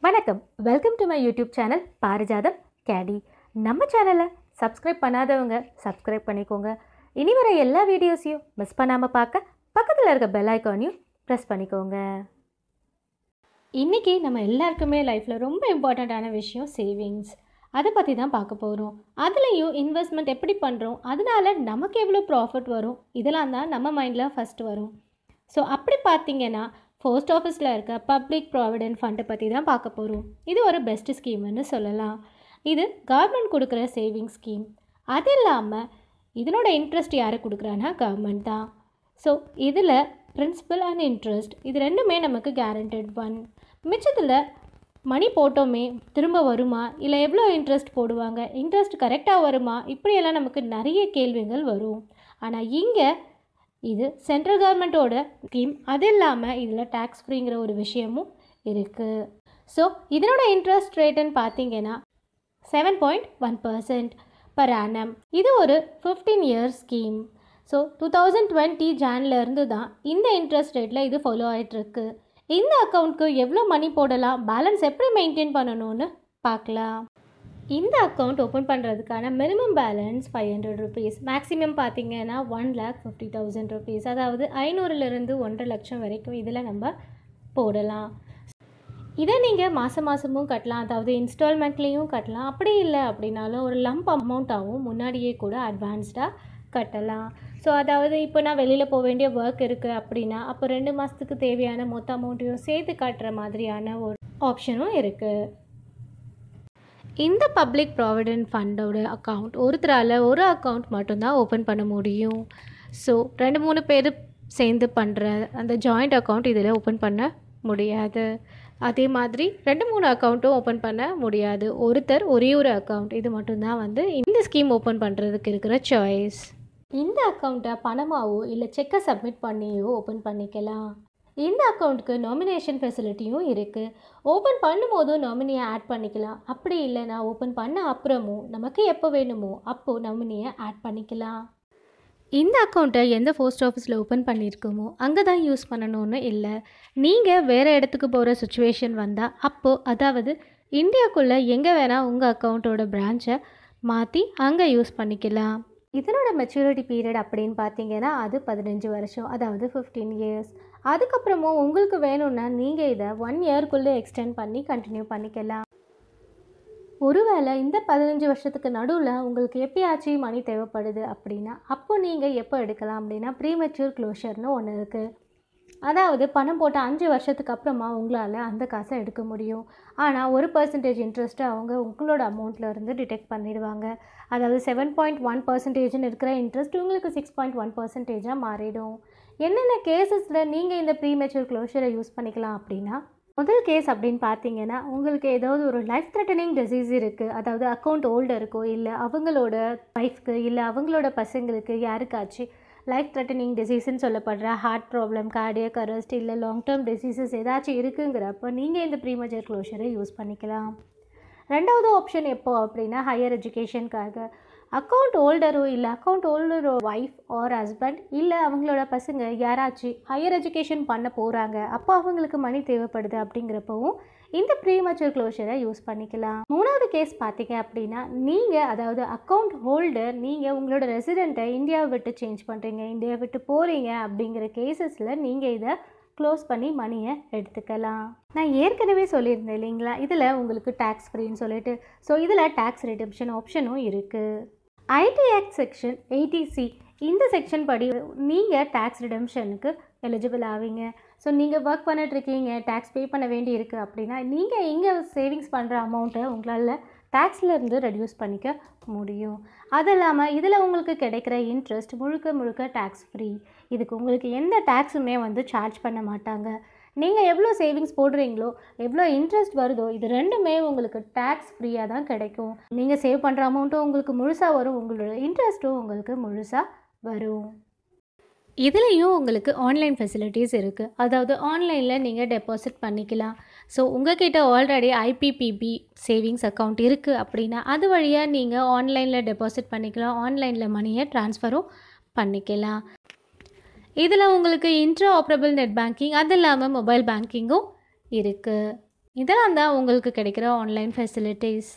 வணக்கம் welcome to my YouTube channel Parijatham K D நம்ம சேனலை சப்ஸ்கிரைப் பண்ணாதவங்க சப்ஸ்கிரைப் பண்ணிக்கோங்க இனி வர எல்லா வீடியோஸையும் மிஸ் பண்ணாமல் பார்க்க பக்கத்தில் இருக்க பெல் ஐக்கானையும் ப்ரெஸ் பண்ணிக்கோங்க இன்றைக்கி நம்ம எல்லாருக்குமே லைஃப்பில் ரொம்ப இம்பார்ட்டண்ட்டான விஷயம் சேவிங்ஸ் அதை பற்றி தான் பார்க்க போகிறோம் அதுலேயும் இன்வெஸ்ட்மெண்ட் எப்படி பண்ணுறோம் அதனால நமக்கு எவ்வளோ ப்ராஃபிட் வரும் இதெல்லாம் தான் நம்ம மைண்டில் ஃபஸ்ட்டு வரும் ஸோ அப்படி பார்த்தீங்கன்னா போஸ்ட் ஆஃபீஸில் இருக்க பப்ளிக் ப்ராவிடென்ட் ஃபண்டை பற்றி தான் பார்க்க போகிறோம் இது ஒரு பெஸ்ட் ஸ்கீம்னு சொல்லலாம் இது கவர்மெண்ட் கொடுக்குற சேவிங் ஸ்கீம் அது இல்லாமல் இதனோட இன்ட்ரெஸ்ட் யார் கொடுக்குறான்னா கவர்மெண்ட் தான் ஸோ இதில் பிரின்சிபல் அண்ட் இன்ட்ரெஸ்ட் இது ரெண்டுமே நமக்கு கேரண்டட் ஒன் மிச்சத்தில் மணி போட்டோமே திரும்ப வருமா இல்லை எவ்வளோ இன்ட்ரெஸ்ட் போடுவாங்க இன்ட்ரெஸ்ட் கரெக்டாக வருமா இப்படியெல்லாம் நமக்கு நிறைய கேள்விகள் வரும் ஆனால் இங்கே இது சென்ட்ரல் கவர்மெண்ட்டோட ஸ்கீம் அது இல்லாமல் இதில் டேக்ஸ் ஃப்ரீங்கிற ஒரு விஷயமும் இருக்குது ஸோ இதனோட இன்ட்ரெஸ்ட் ரேட்டுன்னு பார்த்தீங்கன்னா seven point one percent per annum இது ஒரு fifteen years scheme so two thousand twenty ஜான்லேருந்து தான் இந்த இன்ட்ரெஸ்ட் ரேட்டில் இது ஃபாலோ ஆகிட்டுருக்கு இந்த அக்கௌண்ட்க்கு எவ்வளோ மணி போடலாம் பேலன்ஸ் எப்படி மெயின்டைன் பண்ணணும்னு பார்க்கலாம் இந்த அக்கௌண்ட் ஓப்பன் பண்ணுறதுக்கான minimum balance five hundred rupees maximum பார்த்தீங்கன்னா one lakh fifty thousand rupees அதாவது ஐநூறுலேருந்து ஒன்றரை லட்சம் வரைக்கும் இதில் நம்ம போடலாம் இதை நீங்கள் மாதம் மாதமும் கட்டலாம் அதாவது இன்ஸ்டால்மெண்ட்லேயும் கட்டலாம் அப்படி இல்லை அப்படின்னாலும் ஒரு லம்ப் அமௌண்ட்டாகவும் முன்னாடியே கூட அட்வான்ஸ்டாக கட்டலாம் ஸோ அதாவது இப்போ நான் வெளியில் போக வேண்டிய ஒர்க் இருக்குது அப்படின்னா அப்போ ரெண்டு மாதத்துக்கு தேவையான மொத்த அமௌண்ட்டையும் சேர்த்து காட்டுற மாதிரியான ஒரு ஆப்ஷனும் இருக்குது இந்த பப்ளிக் ப்ராவிடென்ட் ஃபண்டோட அக்கௌண்ட் ஒருத்தரால் ஒரு அக்கௌண்ட் மட்டும்தான் ஓப்பன் பண்ண முடியும் ஸோ ரெண்டு மூணு பேர் சேர்ந்து பண்ணுற அந்த ஜாயிண்ட் அக்கௌண்ட் இதில் ஓப்பன் பண்ண முடியாது அதே மாதிரி ரெண்டு மூணு அக்கௌண்ட்டும் ஓப்பன் பண்ண முடியாது ஒருத்தர் ஒரே ஒரு அக்கௌண்ட் இது மட்டும்தான் வந்து இந்த ஸ்கீம் ஓப்பன் பண்ணுறதுக்கு இருக்கிற சாய்ஸ் இந்த அக்கௌண்ட்டை பணமாவோ இல்லை செக்கை சப்மிட் பண்ணியோ ஓப்பன் பண்ணிக்கலாம் இந்த அக்கௌண்ட்டுக்கு நாமினேஷன் ஃபெசிலிட்டியும் இருக்குது ஓப்பன் பண்ணும்போதும் நாமினியை ஆட் பண்ணிக்கலாம் அப்படி இல்லைனா ஓப்பன் பண்ண அப்புறமும் நமக்கு எப்போ வேணுமோ அப்போது நாமினியை ஆட் பண்ணிக்கலாம் இந்த அக்கௌண்ட்டை எந்த போஸ்ட் ஆஃபீஸில் ஓப்பன் பண்ணியிருக்கோமோ அங்கே தான் யூஸ் பண்ணணும்னு இல்லை நீங்கள் வேறு இடத்துக்கு போகிற சுச்சுவேஷன் வந்தால் அப்போது அதாவது இந்தியாக்குள்ளே எங்கே வேணால் உங்கள் அக்கௌண்ட்டோட பிரான்ச்சை மாற்றி அங்கே யூஸ் பண்ணிக்கலாம் இதனோட மெச்சூரிட்டி பீரியட் அப்படின்னு பார்த்தீங்கன்னா அது பதினஞ்சு வருஷம் அதாவது ஃபிஃப்டீன் இயர்ஸ் அதுக்கப்புறமும் உங்களுக்கு வேணும்னா நீங்கள் இதை ஒன் இயர்க்குள்ளே எக்ஸ்டெண்ட் பண்ணி கண்டினியூ பண்ணிக்கலாம் ஒருவேளை இந்த பதினஞ்சு வருஷத்துக்கு நடுவில் உங்களுக்கு எப்பயாச்சும் மணி தேவைப்படுது அப்படின்னா அப்போ நீங்கள் எப்போ எடுக்கலாம் அப்படின்னா ப்ரீமெச்சூர் க்ளோஷர்னு ஒன்று இருக்குது அதாவது பணம் போட்ட அஞ்சு வருஷத்துக்கு அப்புறமா உங்களால் அந்த காசை எடுக்க முடியும் ஆனால் ஒரு பர்சன்டேஜ் இன்ட்ரெஸ்ட்டை அவங்க உங்களோட அமௌண்ட்டில் இருந்து டிடெக்ட் பண்ணிடுவாங்க அதாவது செவன் பாயிண்ட் ஒன் பர்சன்டேஜ்னு இருக்கிற இன்ட்ரெஸ்ட் உங்களுக்கு சிக்ஸ் பாயிண்ட் ஒன் பர்சன்டேஜாக மாறிடும் என்னென்ன கேசஸில் நீங்கள் இந்த ப்ரீமெச்சூர் க்ளோஷரை யூஸ் பண்ணிக்கலாம் அப்படின்னா முதல் கேஸ் அப்படின்னு பார்த்தீங்கன்னா உங்களுக்கு ஏதாவது ஒரு லைஃப் த்ரெட்டனிங் டிசீஸ் இருக்குது அதாவது அக்கௌண்ட் ஹோல்டருக்கோ இல்லை அவங்களோட ஒய்ஃப்க்கு இல்லை அவங்களோட பசங்களுக்கு யாருக்காச்சும் லைஃப் த்ரெட்டனிங் டிசீஸ்ன்னு சொல்லப்படுற ஹார்ட் ப்ராப்ளம் கார்டியக் அரெஸ்ட் இல்லை லாங் டேர்ம் டிசீசஸ் ஏதாச்சும் இருக்குங்கிறப்போ நீங்கள் இந்த ப்ரீமேச்சர் க்ளோஷரை யூஸ் பண்ணிக்கலாம் ரெண்டாவது ஆப்ஷன் எப்போ அப்படின்னா ஹையர் எஜுகேஷனுக்காக அக்கௌண்ட் ஹோல்டரோ இல்லை அக்கௌண்ட் ஹோல்டரோ ஒய்ஃப் ஆர் ஹஸ்பண்ட் இல்லை அவங்களோட பசங்க யாராச்சும் ஹையர் எஜுகேஷன் பண்ண போகிறாங்க அப்போ அவங்களுக்கு மணி தேவைப்படுது அப்படிங்கிறப்பவும் இந்த ப்ரீமச்சர் க்ளோஷரை யூஸ் பண்ணிக்கலாம் மூணாவது கேஸ் பார்த்தீங்க அப்படின்னா நீங்கள் அதாவது அக்கௌண்ட் ஹோல்டர் நீங்கள் உங்களோட ரெசிடெண்ட்டை இந்தியாவை விட்டு சேஞ்ச் பண்ணுறீங்க இந்தியாவை விட்டு போகிறீங்க அப்படிங்கிற கேசஸில் நீங்கள் இதை க்ளோஸ் பண்ணி மணியை எடுத்துக்கலாம் நான் ஏற்கனவே சொல்லியிருந்தேன் இல்லைங்களா இதில் உங்களுக்கு டேக்ஸ் ஃப்ரீன்னு சொல்லிட்டு ஸோ இதில் டேக்ஸ் ரிடம்ஷன் ஆப்ஷனும் இருக்குது IT act section eighty C இந்த செக்ஷன் படி நீங்கள் டேக்ஸ் ரிடம்ஷனுக்கு எலிஜிபிள் ஆவீங்க ஸோ நீங்கள் ஒர்க் பண்ணிட்டுருக்கீங்க டேக்ஸ் பே பண்ண வேண்டி இருக்குது அப்படின்னா நீங்கள் இங்கே சேவிங்ஸ் பண்ணுற அமௌண்ட்டை உங்களால் டேக்ஸ்லேருந்து ரெடியூஸ் பண்ணிக்க முடியும் அது இல்லாமல் இதில் உங்களுக்கு கிடைக்கிற இன்ட்ரெஸ்ட் முழுக்க முழுக்க டேக்ஸ் ஃப்ரீ இதுக்கு உங்களுக்கு எந்த டேக்ஸுமே வந்து சார்ஜ் பண்ண மாட்டாங்க நீங்கள் எவ்வளோ சேவிங்ஸ் போடுறீங்களோ எவ்வளோ இன்ட்ரெஸ்ட் வருதோ இது ரெண்டுமே உங்களுக்கு டேக்ஸ் ஃப்ரீயாக தான் கிடைக்கும் நீங்கள் சேவ் பண்ணுற அமௌண்ட்டும் உங்களுக்கு முழுசாக வரும் உங்களோட இன்ட்ரெஸ்ட்டும் உங்களுக்கு முழுசாக வரும் இதுலேயும் உங்களுக்கு ஆன்லைன் ஃபெசிலிட்டிஸ் இருக்குது அதாவது ஆன்லைனில் நீங்கள் டெபாசிட் பண்ணிக்கலாம் ஸோ உங்ககிட்ட ஆல்ரெடி ஐபிபிபி சேவிங்ஸ் அக்கௌண்ட் இருக்குது அப்படின்னா அது வழியாக நீங்கள் ஆன்லைனில் டெபாசிட் பண்ணிக்கலாம் ஆன்லைனில் மணியை ட்ரான்ஸ்ஃபரும் பண்ணிக்கலாம் இதில் உங்களுக்கு இன்ட்ரா ஆப்ரபிள் நெட் பேங்கிங் அது இல்லாமல் மொபைல் பேங்கிங்கும் இருக்குது இதெல்லாம் தான் உங்களுக்கு கிடைக்கிற ஆன்லைன் ஃபெசிலிட்டிஸ்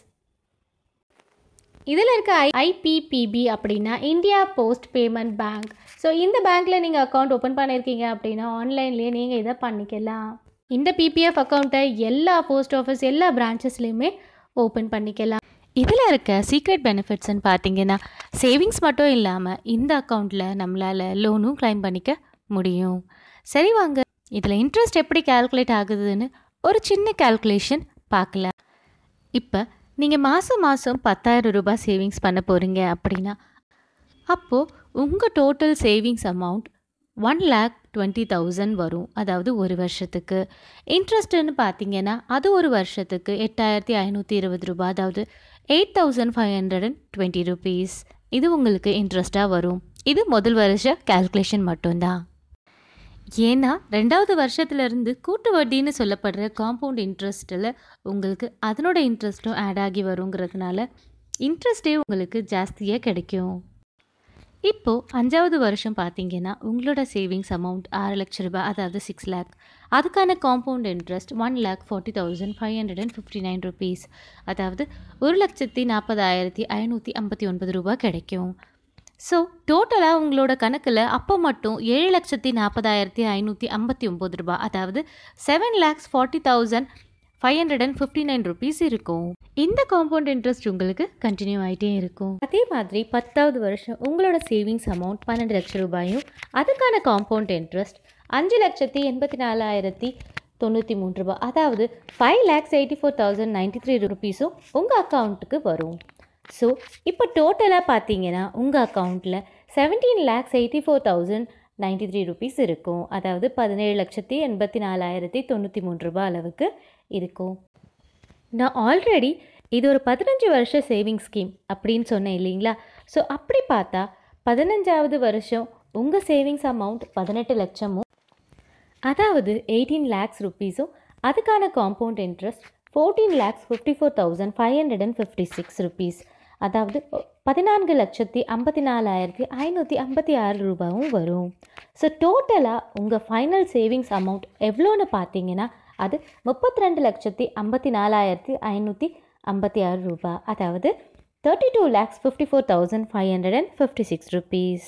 இதில் இருக்க ஐ ஐபிபிபி அப்படின்னா India post payment bank so இந்த பேங்க்கில் நீங்கள் அக்கௌண்ட் ஓப்பன் பண்ணியிருக்கீங்க அப்படின்னா ஆன்லைன்லேயே நீங்கள் இதை பண்ணிக்கலாம் இந்த பிபிஎஃப் அக்கௌண்ட்டை எல்லா போஸ்ட் ஆஃபீஸ் எல்லா பிரான்ச்சஸ்லேயுமே ஓப்பன் பண்ணிக்கலாம் இதில் இருக்க சீக்ரெட் பெனிஃபிட்ஸ்னு பார்த்தீங்கன்னா சேவிங்ஸ் மட்டும் இல்லாமல் இந்த அக்கௌண்ட்டில் நம்மளால் லோனும் கிளைம் பண்ணிக்க முடியும் சரி வாங்க இதில் இன்ட்ரெஸ்ட் எப்படி கால்குலேட் ஆகுதுன்னு ஒரு சின்ன கால்குலேஷன் பார்க்கலாம் இப்போ நீங்கள் மாதம் மாதம் பத்தாயிரம் ரூபாய் சேவிங்ஸ் பண்ண போகிறீங்க அப்படின்னா அப்போது உங்கள் total savings amount one lakh twenty thousand வரும் அதாவது ஒரு வருஷத்துக்கு இன்ட்ரெஸ்ட்டுன்னு பார்த்தீங்கன்னா அது ஒரு வருஷத்துக்கு எட்டாயிரத்தி ஐநூற்றி இருபது ரூபாய் அதாவது eight thousand five hundred and twenty rupees இது உங்களுக்கு இன்ட்ரெஸ்ட்டாக வரும் இது முதல் வருஷ கால்குலேஷன் மட்டும்தான் ஏன்னா ரெண்டாவது வருஷத்துலேருந்து கூட்டு வட்டின்னு சொல்லப்படுற காம்பவுண்ட் இன்ட்ரெஸ்ட்டில் உங்களுக்கு அதனோட இன்ட்ரெஸ்ட்டும் ஆட் ஆகி வருங்கிறதுனால இன்ட்ரெஸ்ட்டே உங்களுக்கு ஜாஸ்தியாக கிடைக்கும் இப்போது அஞ்சாவது வருஷம் பார்த்தீங்கன்னா உங்களோட சேவிங்ஸ் அமௌண்ட் ஆறு லட்ச ரூபாய் அதாவது சிக்ஸ் லேக் அதுக்கான compound interest one lakh forty thousand five hundred and fifty nine rupees அதாவது ஒரு லட்சத்தி நாற்பதாயிரத்தி ஐநூற்றி ஐம்பத்தி ஒன்பது ரூபாய் கிடைக்கும் ஸோ டோட்டலாக உங்களோட கணக்கில் அப்போ மட்டும் ஏழு லட்சத்தி நாற்பதாயிரத்தி ஐநூற்றி ஐம்பத்தி ஒம்பது ரூபாய் அதாவது seven lakhs forty thousand five hundred and fifty nine rupees இருக்கும் இந்த காம்பவுண்ட் இன்ட்ரெஸ்ட் உங்களுக்கு கண்டினியூ ஆகிட்டே இருக்கும் அதே மாதிரி பத்தாவது வருஷம் உங்களோட சேவிங்ஸ் அமௌண்ட் பன்னெண்டு லட்சம் ரூபாயும் அதுக்கான காம்பவுண்ட் இன்ட்ரெஸ்ட் அஞ்சு லட்சத்தி எண்பத்தி நாலாயிரத்தி தொண்ணூற்றி மூணு ரூபாய் அதாவது five lakhs eighty four thousand ninety three ருபீஸும் உங்கள் அக்கௌண்ட்டுக்கு வரும் ஸோ இப்போ டோட்டலாக பார்த்தீங்கன்னா உங்கள் அக்கௌண்ட்டில் seventeen lakhs eighty four thousand ninety three rupees இருக்கும் அதாவது பதினேழு லட்சத்தி எண்பத்தி நாலாயிரத்தி தொண்ணூற்றி மூணு ரூபாய் அளவுக்கு இருக்கும் நான் ஆல்ரெடி இது ஒரு பதினஞ்சு வருஷ சேவிங் ஸ்கீம் அப்படின்னு சொன்னேன் இல்லைங்களா ஸோ அப்படி பார்த்தா பதினஞ்சாவது வருஷம் உங்கள் சேவிங்ஸ் அமௌண்ட் பதினெட்டு லட்சமும் அதாவது எயிட்டீன் லேக்ஸ் ருப்பீஸும் அதுக்கான compound interest fourteen lakhs fifty four thousand five hundred and fifty six rupees அதாவது பதினான்கு லட்சத்தி ஐம்பத்தி நாலாயிரத்தி ஐநூற்றி ஐம்பத்தி ஆறு ரூபாயும் வரும் ஸோ டோட்டலாக உங்கள் ஃபைனல் சேவிங்ஸ் அமௌண்ட் எவ்வளோன்னு பார்த்தீங்கன்னா அது முப்பத்தி ரெண்டு லட்சத்தி ஐம்பத்தி நாலாயிரத்தி ஐநூற்றி ஐம்பத்தி ஆறு ரூபாய் அதாவது thirty two lakhs fifty four thousand five hundred and fifty six rupees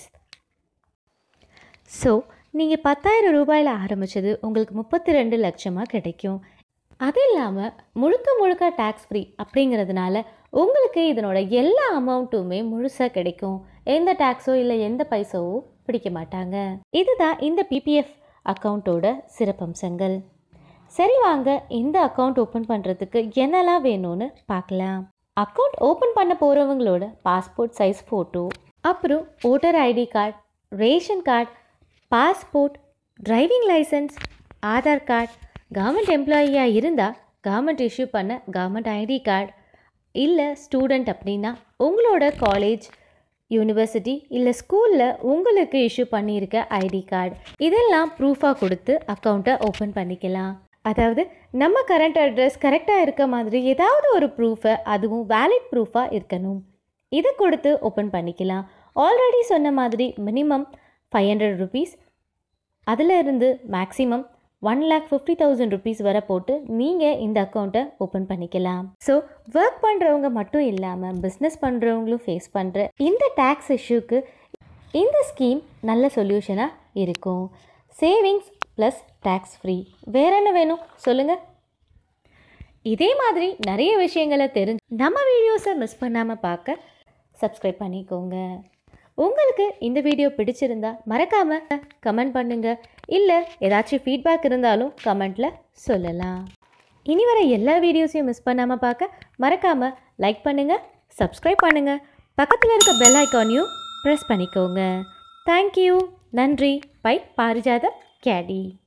so நீங்கள் பத்தாயிரம் ரூபாயில் ஆரம்பித்தது உங்களுக்கு முப்பத்தி ரெண்டு லட்சமாக கிடைக்கும் அது இல்லாமல் முழுக்க முழுக்க டேக்ஸ் ஃப்ரீ அப்படிங்கிறதுனால உங்களுக்கு இதனோட எல்லா அமௌண்ட்டுமே முழுசாக கிடைக்கும் எந்த டேக்ஸோ இல்லை எந்த பைசாவோ பிடிக்க மாட்டாங்க இதுதான் இந்த பிபிஎஃப் அக்கௌண்ட்டோட சிறப்பம்சங்கள் சரி வாங்க இந்த அக்கௌண்ட் ஓப்பன் பண்ணுறதுக்கு என்னெல்லாம் வேணும்னு பார்க்கலாம் அக்கௌண்ட் ஓப்பன் பண்ண போகிறவங்களோட பாஸ்போர்ட் சைஸ் ஃபோட்டோ அப்புறம் voter ID card ration card passport driving licence Aadhaar card government எம்ப்ளாயியாக இருந்தால் கவர்மெண்ட் இஷ்யூ பண்ண கவர்மெண்ட் ஐடி கார்டு இல்லை ஸ்டூடெண்ட் அப்படின்னா உங்களோட காலேஜ் யூனிவர்சிட்டி இல்லை ஸ்கூலில் உங்களுக்கு இஷ்யூ பண்ணியிருக்க ஐடி கார்டு இதெல்லாம் ப்ரூஃபாக கொடுத்து அக்கௌண்ட்டை ஓப்பன் பண்ணிக்கலாம் அதாவது நம்ம கரண்ட் அட்ரஸ் கரெக்டாக இருக்க மாதிரி ஏதாவது ஒரு ப்ரூஃபை அதுவும் வேலிட் ப்ரூஃபாக இருக்கணும் இதை கொடுத்து ஓப்பன் பண்ணிக்கலாம் ஆல்ரெடி சொன்ன மாதிரி மினிமம் ஃபைவ் ஹண்ட்ரட் ருபீஸ் அதில் இருந்து maximum one lakh fifty thousand rupees வரை போட்டு நீங்கள் இந்த அக்கௌண்ட்டை ஓப்பன் பண்ணிக்கலாம் ஸோ ஒர்க் பண்ணுறவங்க மட்டும் இல்லாமல் பிஸ்னஸ் பண்ணுறவங்களும் ஃபேஸ் பண்ணுற இந்த டேக்ஸ் இஷ்யூக்கு இந்த ஸ்கீம் நல்ல சொல்யூஷனாக இருக்கும் சேவிங்ஸ் ப்ளஸ் டேக்ஸ் ஃப்ரீ வேற என்ன வேணும் சொல்லுங்கள் இதே மாதிரி நிறைய விஷயங்களை தெரிஞ்சு நம்ம வீடியோஸை மிஸ் பண்ணாமல் பார்க்க சப்ஸ்கிரைப் பண்ணிக்கோங்க உங்களுக்கு இந்த வீடியோ பிடிச்சிருந்தா மறக்காம கமெண்ட் பண்ணுங்க இல்லை ஏதாச்சும் ஃபீட்பேக் இருந்தாலும் கமெண்ட்ல சொல்லலாம் இனி வர எல்லா வீடியோஸையும் மிஸ் பண்ணாமல் பார்க்க மறக்காம லைக் பண்ணுங்க சப்ஸ்கிரைப் பண்ணுங்க பக்கத்தில் இருக்க பெல் ஐக்கானையும் ப்ரெஸ் பண்ணிக்கோங்க தேங்க்யூ நன்றி பை பாரிஜாத கேடி